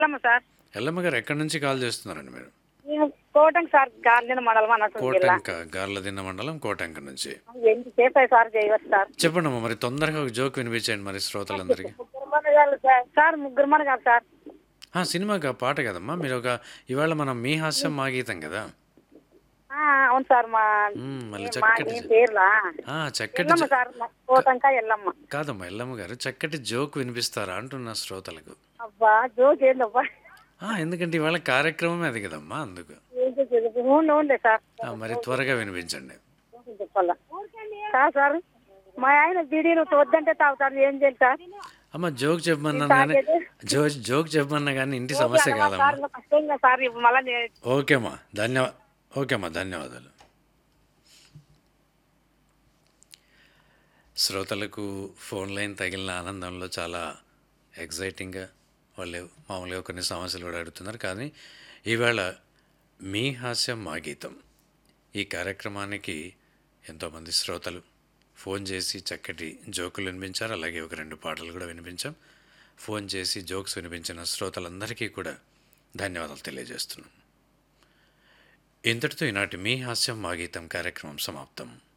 Yellamma sir Yellamma గారు ఎక్కడి నుంచి కాల్ చేస్తున్నారండి మీరు నేను కోటంగ్ సార్ గార్లెన మండలం అన్నట్టు జిల్లా కోటంక గార్లదిన్న మండలం కోటంక నుంచి ఎంత చేస్తాయి సార్ చేయవచ్చు సార్ చెప్పండి అమ్మా మరి తొందరగా ఒక జోక్ వినిపించండి మరి శ్రోతలందరికీ ముగ్గురు మనగాళ్ళు సార్ సార్ ముగ్గురు మనగారు సార్ ఆ, సినిమాకి ఆ పాట కదమ్మా మీరు ఒక ఇవాళ మనం మీ హాస్యం మా గీతం కదా ఆ, అవును సార్ మా మ్మ్, మళ్ళీ మా చక్కటి ఈ పేర్లా ఆ, చక్కటి ఎల్లమ్మ జో- సార్ కోటంక ఎల్లమ్మ కాదమ్మా ఎల్లమ్మ గారు చక్కటి జోక్ వినిపిస్తారా అంటున్నా శ్రోతలకు అబ్బా జోక్ ఏందబ్బా ఆ, ఎందుకంటే ఇవాళ కార్యక్రమం అది కదమ్మా అందుకు ఏంటో తెలుసు ఊన్లే ఊన్లే సార్ ఆ, మరి త్వరగా వినిపించండి చెప్పాలా సార్ సార్ మా ఆయన బీడీలు వద్దంటే తాగుతారు ఏం చేయాలి సార్ అమ్మ జోక్ చెప్పమన్నాను కానీ జో జోక్ చెప్పమన్నా కానీ ఇంటి సమస్య కాదమ్మా సార్ ఇంకా కష్టంగా సార్ ఇప్పుడు మళ్ళీ నే- ఓకే అమ్మా ధన్యవా ఓకే అమ్మా ధన్యవాదాలు శ్రోతలకు ఫోన్ లైన్ తగిలిన ఆనందంలో చాలా ఎగ్జైటింగ్గా వాళ్ళు మామూలుగా కొన్ని సమస్యలు కూడా అడుగుతున్నారు కానీ ఈవేళ మీ హాస్యం మా గీతం ఈ కార్యక్రమానికి ఎంతోమంది శ్రోతలు ఫోన్ చేసి చక్కటి జోకులు వినిపించారు అలాగే ఒక రెండు పాటలు కూడా వినిపించాం ఫోన్ చేసి జోక్స్ వినిపించిన శ్రోతలందరికీ కూడా ధన్యవాదాలు తెలియజేస్తున్నాం ఇంతటితో ఈనాటి మీ హాస్యం మా గీతం కార్యక్రమం సమాప్తం